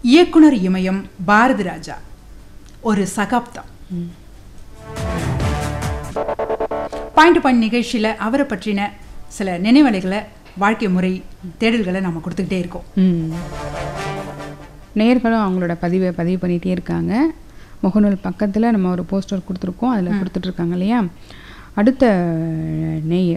இயக்குனர் இமயம் பாரதி ராஜா ஒரு சகாப்தம் பாயிண்ட் பாயிண்ட் நிகழ்ச்சியில் அவரை பற்றின சில நினைவலைகளை வாழ்க்கை முறை தேடல்களை நம்ம கொடுத்துக்கிட்டே இருக்கோம் ம். நேயர்களும் அவங்களோட பதிவை பதிவு பண்ணிகிட்டே இருக்காங்க முகநூல் பக்கத்தில் நம்ம ஒரு போஸ்டர் கொடுத்துருக்கோம் அதில் கொடுத்துட்ருக்காங்க இல்லையா அடுத்த நேயர்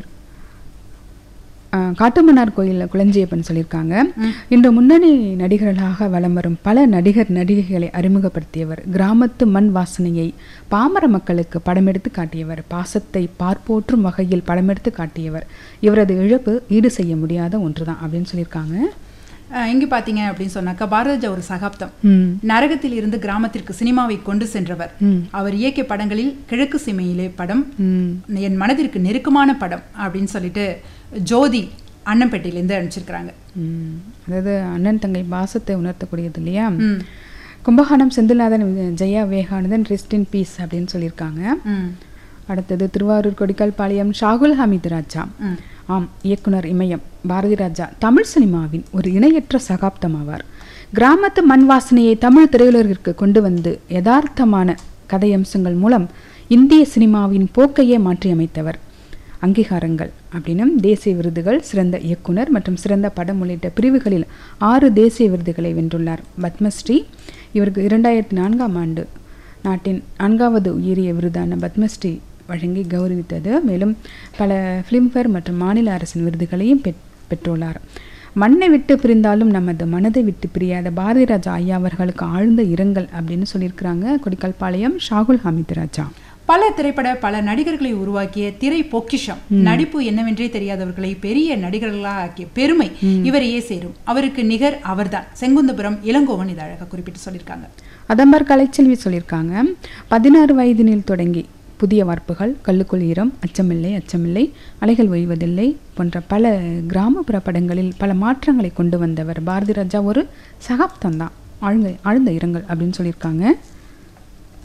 அஹ், காட்டுமன்னார் கோயிலில் குளஞ்சியப்பன் சொல்லியிருக்காங்க இன்று முன்னணி நடிகர்களாக வலம் வரும் பல நடிகர் நடிகைகளை அறிமுகப்படுத்தியவர் கிராமத்து மண் வாசனையை பாமர மக்களுக்கு படமெடுத்து காட்டியவர் பாசத்தை பார்ப்போற்றும் வகையில் படமெடுத்து காட்டியவர் இவரது இழப்பு ஈடு செய்ய முடியாத ஒன்றுதான் அப்படின்னு சொல்லியிருக்காங்க அஹ் இங்க பாத்தீங்க அப்படின்னு சொன்னாக்கா பாரதிராஜா ஒரு சகாப்தம் ம் நரகத்தில் இருந்து கிராமத்திற்கு சினிமாவை கொண்டு சென்றவர் ம். அவர் இயக்கிய படங்களில் கிழக்கு சீமையிலே படம் ம் என் மனதிற்கு நெருக்கமான படம் அப்படின்னு சொல்லிட்டு ஜோதி அன்னம்பேட்டையிலேருந்து அனுப்பிச்சிருக்கிறாங்க ம். அதாவது அண்ணன் தங்கை பாசத்தை உணர்த்தக்கூடியது இல்லையா ம் Kumbakonam Senthilnathan Jaya Vivekanandan rest in peace அப்படின்னு சொல்லியிருக்காங்க ம் அடுத்தது திருவாரூர் கொடிக்கல் பாளையம் ஷாகுல் ஹமீது ராஜா ம் ஆம் இயக்குனர் இமயம் பாரதி ராஜா தமிழ் சினிமாவின் ஒரு இணையற்ற சகாப்தம் ஆவார் கிராமத்து மண் வாசனையை தமிழ் திரையுலகிற்கு கொண்டு வந்து யதார்த்தமான கதையம்சங்கள் மூலம் இந்திய சினிமாவின் போக்கையே மாற்றியமைத்தவர் அங்கீகாரங்கள் அப்படின்னும் தேசிய விருதுகள் சிறந்த இயக்குனர் மற்றும் சிறந்த படம் உள்ளிட்ட பிரிவுகளில் ஆறு தேசிய விருதுகளை வென்றுள்ளார் பத்மஸ்ரீ இவருக்கு இரண்டாயிரத்தி நான்காம் ஆண்டு நாட்டின் நான்காவது உயரிய விருதான பத்மஸ்ரீ வழங்கி கௌரவித்தது மேலும் பல ஃபிலிம்ஃபேர் மற்றும் மாநில அரசின் விருதுகளையும் பெற் பெற்றுள்ளார் மண்ணை விட்டு பிரிந்தாலும் நமது மனதை விட்டு பிரியாத பாரதிராஜா ஐயா அவர்களுக்கு ஆழ்ந்த இரங்கல் அப்படின்னு சொல்லியிருக்கிறாங்க கொடிக்கல்பாளையம் ஷாகுல் ஹமீத் ராஜா பல திரைப்பட பல நடிகர்களை உருவாக்கிய திரை பொக்கிஷம் நடிப்பு என்னவென்றே தெரியாதவர்களை பெரிய நடிகர்களாக ஆக்கிய பெருமை இவரையே சேரும் அவருக்கு நிகர் அவர்தான் செங்குந்தபுரம் இளங்கோவன் இதை அழகா குறிப்பிட்டு சொல்லியிருக்காங்க அதம்பர் கலைச்செல்வி சொல்லியிருக்காங்க பதினாறு வயதினில் தொடங்கி புதிய வார்ப்புகள் கல்லுக்குள் ஈரம் அச்சமில்லை அச்சமில்லை அலைகள் ஓய்வதில்லை போன்ற பல கிராமப்புற படங்களில் பல மாற்றங்களை கொண்டு வந்தவர் பாரதி ராஜா ஒரு சகாப்தம் தான் ஆழ்ந்த ஆழ்ந்த இரங்கல் அப்படின்னு சொல்லியிருக்காங்க